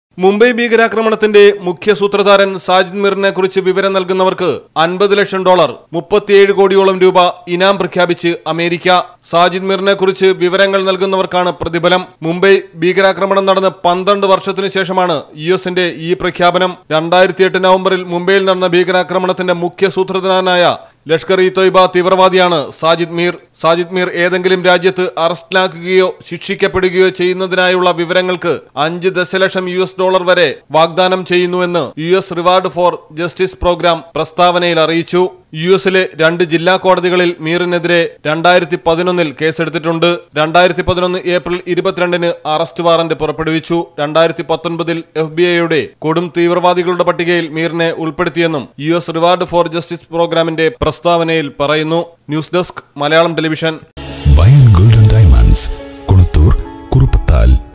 മുംബൈ ഭീകരാക്രമണത്തിന്റെ മുഖ്യ സൂത്രധാരൻ സാജിദ് മിറിനെ കുറിച്ച് വിവരം നൽകുന്നവർക്ക് അൻപത് ലക്ഷം ഡോളർ മുപ്പത്തിയേഴ് കോടിയോളം രൂപ ഇനാം പ്രഖ്യാപിച്ച് അമേരിക്ക സാജിദ് മിറിനെ കുറിച്ച് വിവരങ്ങൾ നൽകുന്നവർക്കാണ് പ്രതിഫലം മുംബൈ ഭീകരാക്രമണം നടന്ന് പന്ത്രണ്ട് വർഷത്തിനു ശേഷമാണ് യു എസിന്റെ ഈ പ്രഖ്യാപനം രണ്ടായിരത്തി എട്ട് നവംബറിൽ മുംബൈയിൽ നടന്ന ഭീകരാക്രമണത്തിന്റെ മുഖ്യ സൂത്രധാരനായ ലഷ്കർ ഇ തൊയ്ബ തീവ്രവാദിയാണ് സാജിദ് മീർ സാജിദ് മീർ ഏതെങ്കിലും രാജ്യത്ത് അറസ്റ്റിലാക്കുകയോ ശിക്ഷിക്കപ്പെടുകയോ ചെയ്യുന്നതിനായുള്ള വിവരങ്ങൾക്ക് അഞ്ച് ദശലക്ഷം യു എസ് ഡോളർ വരെ വാഗ്ദാനം ചെയ്യുന്നുവെന്ന് U S reward for justice programme പ്രസ്താവനയിൽ അറിയിച്ചു യു എസിലെ രണ്ട് ജില്ലാ കോടതികളിൽ മീറിനെതിരെ രണ്ടായിരത്തി പതിനൊന്നിൽ കേസെടുത്തിട്ടുണ്ട് രണ്ടായിരത്തി പതിനൊന്ന് ഏപ്രിൽ ഇരുപത്തിരണ്ടിന് അറസ്റ്റ് വാറന്റ് പുറപ്പെടുവിച്ചു രണ്ടായിരത്തി പത്തൊൻപതിൽ എഫ് ബി ഐയുടെ കൊടും തീവ്രവാദികളുടെ പട്ടികയിൽ മീറിനെ ഉൾപ്പെടുത്തിയെന്നും U S reward for justice പ്രോഗ്രാമിന്റെ പ്രസ്താവനയിൽ പറയുന്നു ന്യൂസ് ഡെസ്ക് മലയാളം ടെലിവിഷൻ വയൻ ഗോൾഡൻ ഡയമണ്ട്സ് കുളത്തൂർ കുറുപ്പത്താൽ